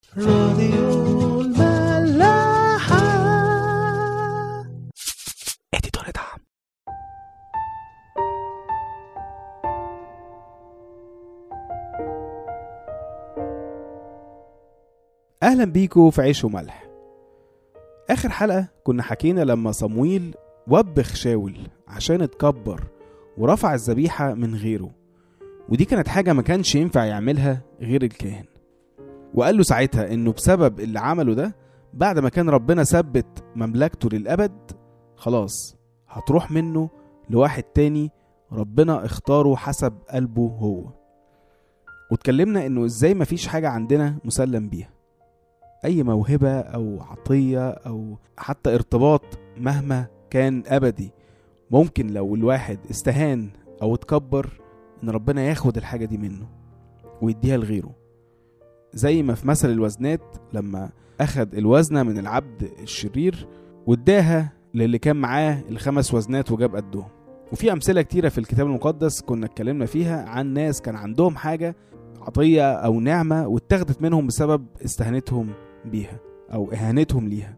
راديو الملاحة اديتور دعم اهلا بيكو في عيش وملح اخر حلقة كنا حكينا لما صمويل وبخ شاول عشان اتكبر ورفع الذبيحة من غيره ودي كانت حاجة ما كانش ينفع يعملها غير الكاهن وقال له ساعتها انه بسبب اللي عمله ده بعد ما كان ربنا ثبت مملكته للأبد خلاص هتروح منه لواحد تاني ربنا اختاره حسب قلبه هو واتكلمنا انه ازاي مفيش حاجة عندنا مسلم بيها اي موهبة او عطية او حتى ارتباط مهما كان ابدي ممكن لو الواحد استهان او اتكبر ان ربنا ياخد الحاجة دي منه ويديها لغيره زي ما في مثل الوزنات لما اخد الوزنة من العبد الشرير واداها للي كان معاه الخمس وزنات وجاب قدهم وفي امثله كتيره في الكتاب المقدس كنا اتكلمنا فيها عن ناس كان عندهم حاجه عطيه او نعمه واتاخدت منهم بسبب استهانتهم بيها او اهانتهم ليها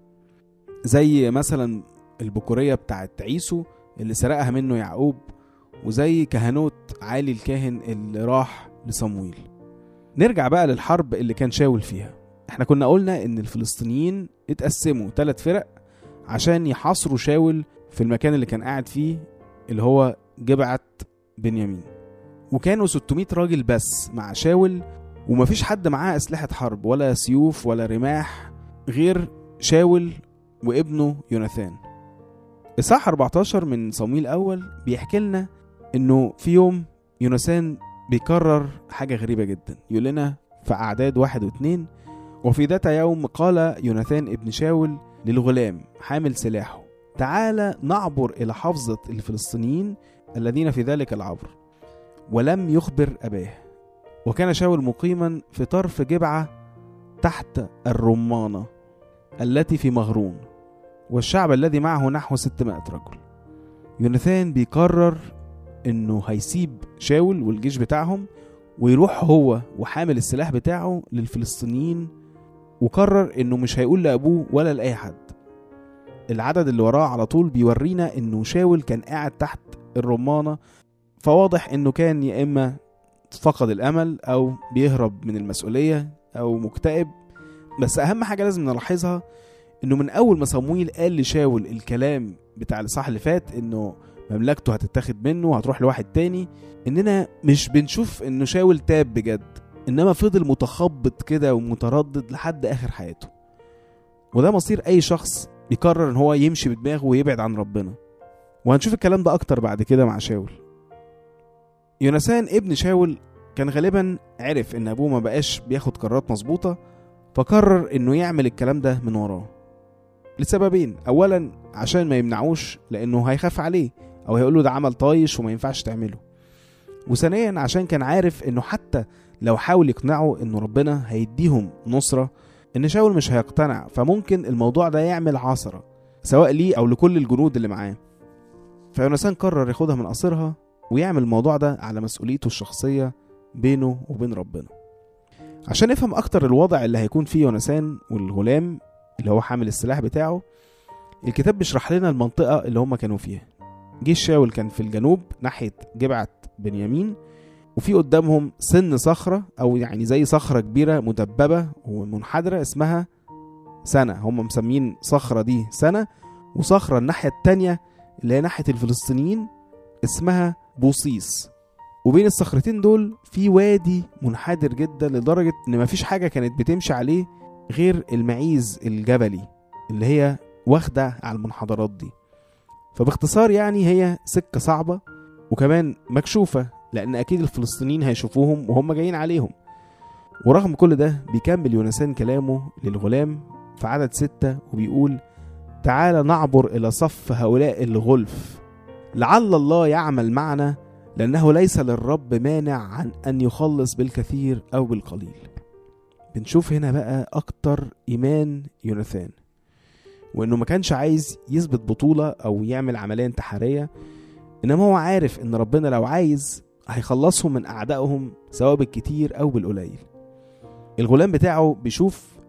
زي مثلا البكوريه بتاعت عيسو اللي سرقها منه يعقوب وزي كهنوت عالي الكاهن اللي راح لصمويل نرجع بقى للحرب اللي كان شاول فيها احنا كنا قلنا ان الفلسطينيين اتقسموا ثلاث فرق عشان يحاصروا شاول في المكان اللي كان قاعد فيه اللي هو جبعة بنيامين وكانوا 600 راجل بس مع شاول ومفيش حد معاه أسلحة حرب ولا سيوف ولا رماح غير شاول وابنه يوناثان إصحاح 14 من صمويل أول بيحكي لنا إنه في يوم يوناثان بيكرر حاجة غريبة جدا يقول لنا في أعداد واحد واثنين وفي ذات يوم قال يوناثان ابن شاول للغلام حامل سلاحه تعال نعبر إلى حافظة الفلسطينيين الذين في ذلك العبر ولم يخبر أباه وكان شاول مقيما في طرف جبعة تحت الرمانة التي في مغرون والشعب الذي معه نحو 600 رجل يوناثان بيقرر انه هيسيب شاول والجيش بتاعهم ويروح هو وحامل السلاح بتاعه للفلسطينيين وقرر انه مش هيقول لابوه ولا لاي حد العدد اللي وراه على طول بيورينا انه شاول كان قاعد تحت الرمانة فواضح انه كان يا اما فقد الامل او بيهرب من المسؤولية او مكتئب بس اهم حاجة لازم نلاحظها انه من اول ما صمويل قال لشاول الكلام بتاع الاصحاح اللي فات انه مملكته هتتاخد منه وهتروح لواحد تاني اننا مش بنشوف انه شاول تاب بجد انما فضل متخبط كده ومتردد لحد اخر حياته وده مصير اي شخص يقرر ان هو يمشي بدماغه ويبعد عن ربنا وهنشوف الكلام ده اكتر بعد كده مع شاول يونسان ابن شاول كان غالبا عرف ان ابوه ما بقاش بياخد قرارات مظبوطه فقرر انه يعمل الكلام ده من وراه لسببين اولا عشان ما يمنعوش لانه هيخاف عليه او هيقول له ده عمل طايش وما ينفعش تعمله وثانيا عشان كان عارف انه حتى لو حاول يقنعه انه ربنا هيديهم نصره ان شاول مش هيقتنع فممكن الموضوع ده يعمل عثره سواء ليه او لكل الجنود اللي معاه فيونسان قرر ياخدها من قصرها ويعمل الموضوع ده على مسؤوليته الشخصيه بينه وبين ربنا عشان نفهم اكتر الوضع اللي هيكون فيه يونسان والغلام اللي هو حامل السلاح بتاعه الكتاب بيشرح لنا المنطقه اللي هم كانوا فيها جيش شاول كان في الجنوب ناحيه جبعه بنيامين وفي قدامهم سن صخرة أو يعني زي صخرة كبيرة مدببة ومنحدرة اسمها سنة هم مسمين صخرة دي سنة وصخرة الناحية التانية اللي هي ناحية الفلسطينيين اسمها بوصيص وبين الصخرتين دول في وادي منحدر جدا لدرجة إن مفيش حاجة كانت بتمشي عليه غير المعيز الجبلي اللي هي واخدة على المنحدرات دي فباختصار يعني هي سكة صعبة وكمان مكشوفة لأن أكيد الفلسطينيين هيشوفوهم وهم جايين عليهم ورغم كل ده بيكمل يونسان كلامه للغلام في عدد ستة وبيقول تعال نعبر إلى صف هؤلاء الغلف لعل الله يعمل معنا لأنه ليس للرب مانع عن أن يخلص بالكثير أو بالقليل بنشوف هنا بقى أكتر إيمان يوناثان وإنه ما كانش عايز يثبت بطولة أو يعمل عملية انتحارية إنما هو عارف إن ربنا لو عايز هيخلصهم من أعدائهم سواء بالكتير أو بالقليل الغلام بتاعه بيشوف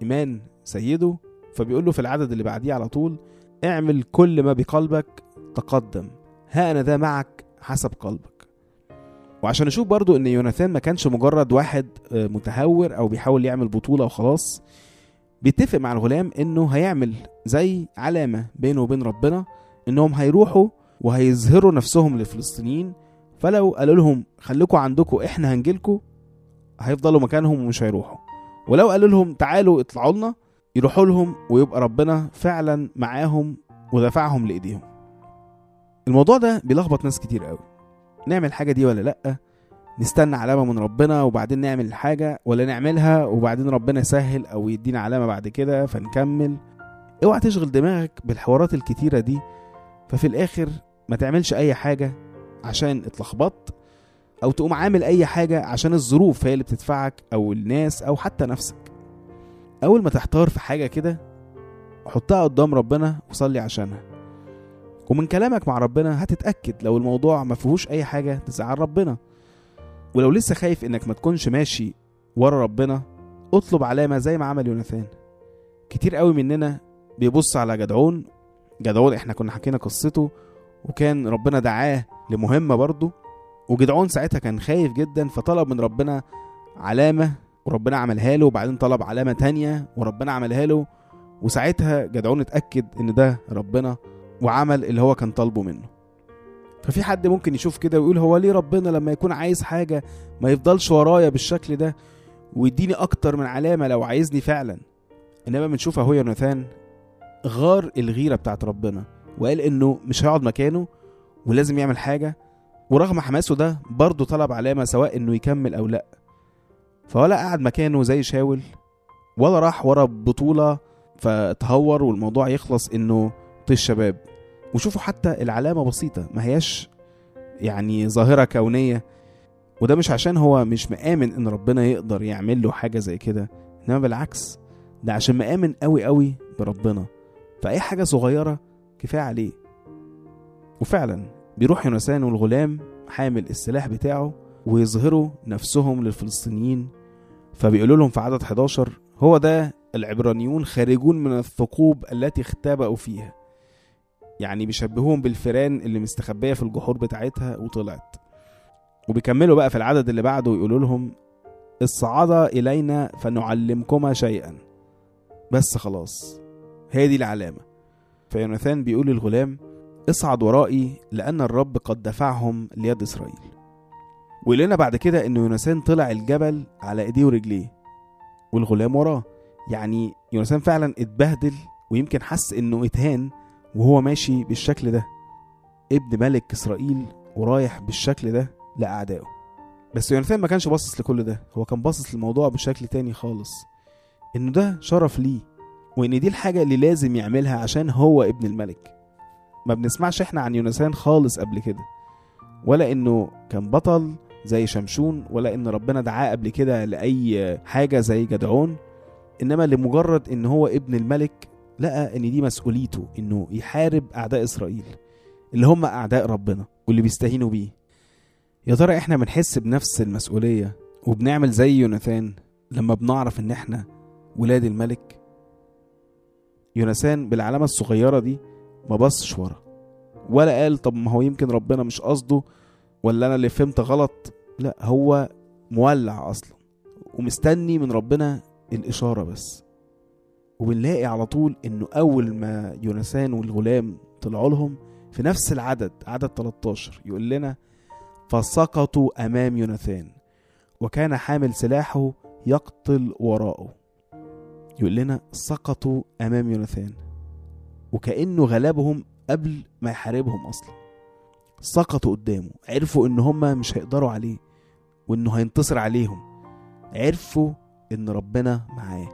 إيمان سيده فبيقول له في العدد اللي بعديه على طول اعمل كل ما بقلبك تقدم ها أنا ذا معك حسب قلبك وعشان نشوف برضو ان يوناثان ما كانش مجرد واحد آه، متهور او بيحاول يعمل بطولة وخلاص بيتفق مع الغلام انه هيعمل زي علامة بينه وبين ربنا انهم هيروحوا وهيظهروا نفسهم للفلسطينيين فلو قالوا لهم خليكوا عندكم احنا هنجيلكوا هيفضلوا مكانهم ومش هيروحوا ولو قالوا لهم تعالوا اطلعوا لنا يروحوا لهم ويبقى ربنا فعلا معاهم ودفعهم لايديهم الموضوع ده بيلخبط ناس كتير قوي نعمل الحاجة دي ولا لأ نستنى علامة من ربنا وبعدين نعمل الحاجة ولا نعملها وبعدين ربنا يسهل أو يدينا علامة بعد كده فنكمل اوعى تشغل دماغك بالحوارات الكتيرة دي ففي الآخر ما تعملش أي حاجة عشان اتلخبطت أو تقوم عامل أي حاجة عشان الظروف هي اللي بتدفعك أو الناس أو حتى نفسك أول ما تحتار في حاجة كده حطها قدام ربنا وصلي عشانها ومن كلامك مع ربنا هتتأكد لو الموضوع ما فيهوش أي حاجة تزعل ربنا ولو لسه خايف إنك ما تكونش ماشي ورا ربنا اطلب علامة زي ما عمل يوناثان كتير قوي مننا بيبص على جدعون جدعون احنا كنا حكينا قصته وكان ربنا دعاه لمهمة برضه وجدعون ساعتها كان خايف جدا فطلب من ربنا علامة وربنا عملها له وبعدين طلب علامة تانية وربنا عملها له وساعتها جدعون اتأكد ان ده ربنا وعمل اللي هو كان طالبه منه ففي حد ممكن يشوف كده ويقول هو ليه ربنا لما يكون عايز حاجة ما يفضلش ورايا بالشكل ده ويديني اكتر من علامة لو عايزني فعلا انما بنشوف اهو يوناثان غار الغيرة بتاعت ربنا وقال انه مش هيقعد مكانه ولازم يعمل حاجة ورغم حماسه ده برضه طلب علامة سواء انه يكمل او لا فولا قعد مكانه زي شاول ولا راح ورا بطولة فتهور والموضوع يخلص انه طيش شباب وشوفوا حتى العلامة بسيطة ما هياش يعني ظاهرة كونية وده مش عشان هو مش مآمن ان ربنا يقدر يعمل له حاجة زي كده انما بالعكس ده عشان مآمن قوي قوي بربنا فأي حاجة صغيرة كفاية عليه وفعلا بيروح يونسان والغلام حامل السلاح بتاعه ويظهروا نفسهم للفلسطينيين فبيقولوا لهم في عدد 11 هو ده العبرانيون خارجون من الثقوب التي اختبأوا فيها يعني بيشبهوهم بالفيران اللي مستخبية في الجحور بتاعتها وطلعت وبيكملوا بقى في العدد اللي بعده ويقولوا لهم اصعدا إلينا فنعلمكما شيئا بس خلاص هي دي العلامة فيوناثان بيقول للغلام اصعد ورائي لأن الرب قد دفعهم ليد إسرائيل ويقول لنا بعد كده إن يوناثان طلع الجبل على إيديه ورجليه والغلام وراه يعني يوناثان فعلا اتبهدل ويمكن حس إنه اتهان وهو ماشي بالشكل ده ابن ملك إسرائيل ورايح بالشكل ده لأعدائه بس يوناثان ما كانش باصص لكل ده هو كان باصص للموضوع بشكل تاني خالص إنه ده شرف ليه وإن دي الحاجة اللي لازم يعملها عشان هو ابن الملك ما بنسمعش احنا عن يونسان خالص قبل كده ولا انه كان بطل زي شمشون ولا ان ربنا دعاه قبل كده لاي حاجه زي جدعون انما لمجرد ان هو ابن الملك لقى ان دي مسؤوليته انه يحارب اعداء اسرائيل اللي هم اعداء ربنا واللي بيستهينوا بيه يا ترى احنا بنحس بنفس المسؤوليه وبنعمل زي يوناثان لما بنعرف ان احنا ولاد الملك يوناثان بالعلامه الصغيره دي ما بصش ورا ولا قال طب ما هو يمكن ربنا مش قصده ولا انا اللي فهمت غلط لا هو مولع اصلا ومستني من ربنا الاشاره بس وبنلاقي على طول انه اول ما يونسان والغلام طلعوا لهم في نفس العدد عدد 13 يقول لنا فسقطوا امام يوناثان وكان حامل سلاحه يقتل وراءه يقول لنا سقطوا امام يوناثان وكأنه غلبهم قبل ما يحاربهم أصلا سقطوا قدامه عرفوا إن هما مش هيقدروا عليه وإنه هينتصر عليهم عرفوا إن ربنا معاه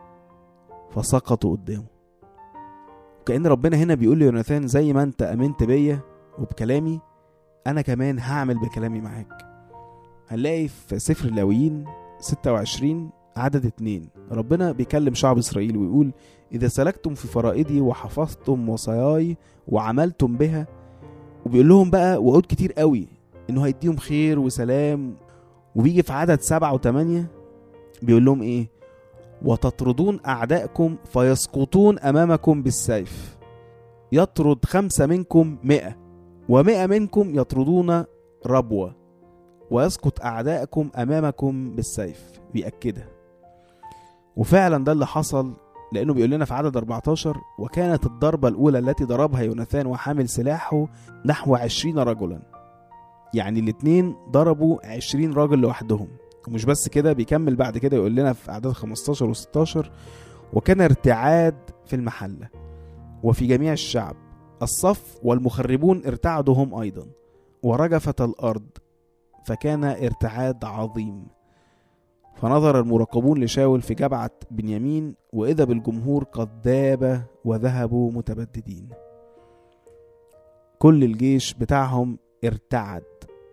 فسقطوا قدامه وكأن ربنا هنا بيقول ليوناثان زي ما أنت أمنت بيا وبكلامي أنا كمان هعمل بكلامي معاك هنلاقي في سفر اللاويين 26 عدد اتنين ربنا بيكلم شعب إسرائيل ويقول إذا سلكتم في فرائدي وحفظتم وصاياي وعملتم بها وبيقول لهم بقى وعود كتير قوي إنه هيديهم خير وسلام وبيجي في عدد سبعة وثمانية بيقول لهم إيه وتطردون أعدائكم فيسقطون أمامكم بالسيف يطرد خمسة منكم مئة ومئة منكم يطردون ربوة ويسقط أعدائكم أمامكم بالسيف بيأكدها وفعلا ده اللي حصل لأنه بيقول لنا في عدد 14 وكانت الضربة الأولى التي ضربها يوناثان وحامل سلاحه نحو عشرين رجلا يعني الاتنين ضربوا عشرين راجل لوحدهم ومش بس كده بيكمل بعد كده يقول لنا في أعداد 15 و16 وكان ارتعاد في المحلة وفي جميع الشعب الصف والمخربون ارتعدوا هم أيضا ورجفت الأرض فكان ارتعاد عظيم فنظر المراقبون لشاول في جبعة بنيامين وإذا بالجمهور قد داب وذهبوا متبددين كل الجيش بتاعهم ارتعد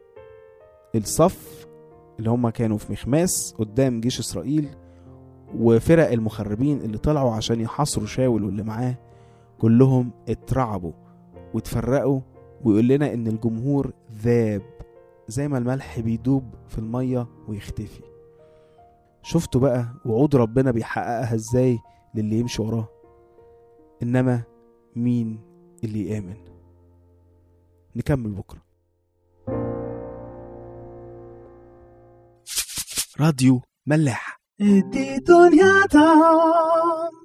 الصف اللي هم كانوا في مخماس قدام جيش إسرائيل وفرق المخربين اللي طلعوا عشان يحاصروا شاول واللي معاه كلهم اترعبوا واتفرقوا ويقول لنا ان الجمهور ذاب زي ما الملح بيدوب في المية ويختفي شفتوا بقى وعود ربنا بيحققها ازاي للي يمشي وراه انما مين اللي يآمن نكمل بكرة راديو ملاح ادي دنيا دام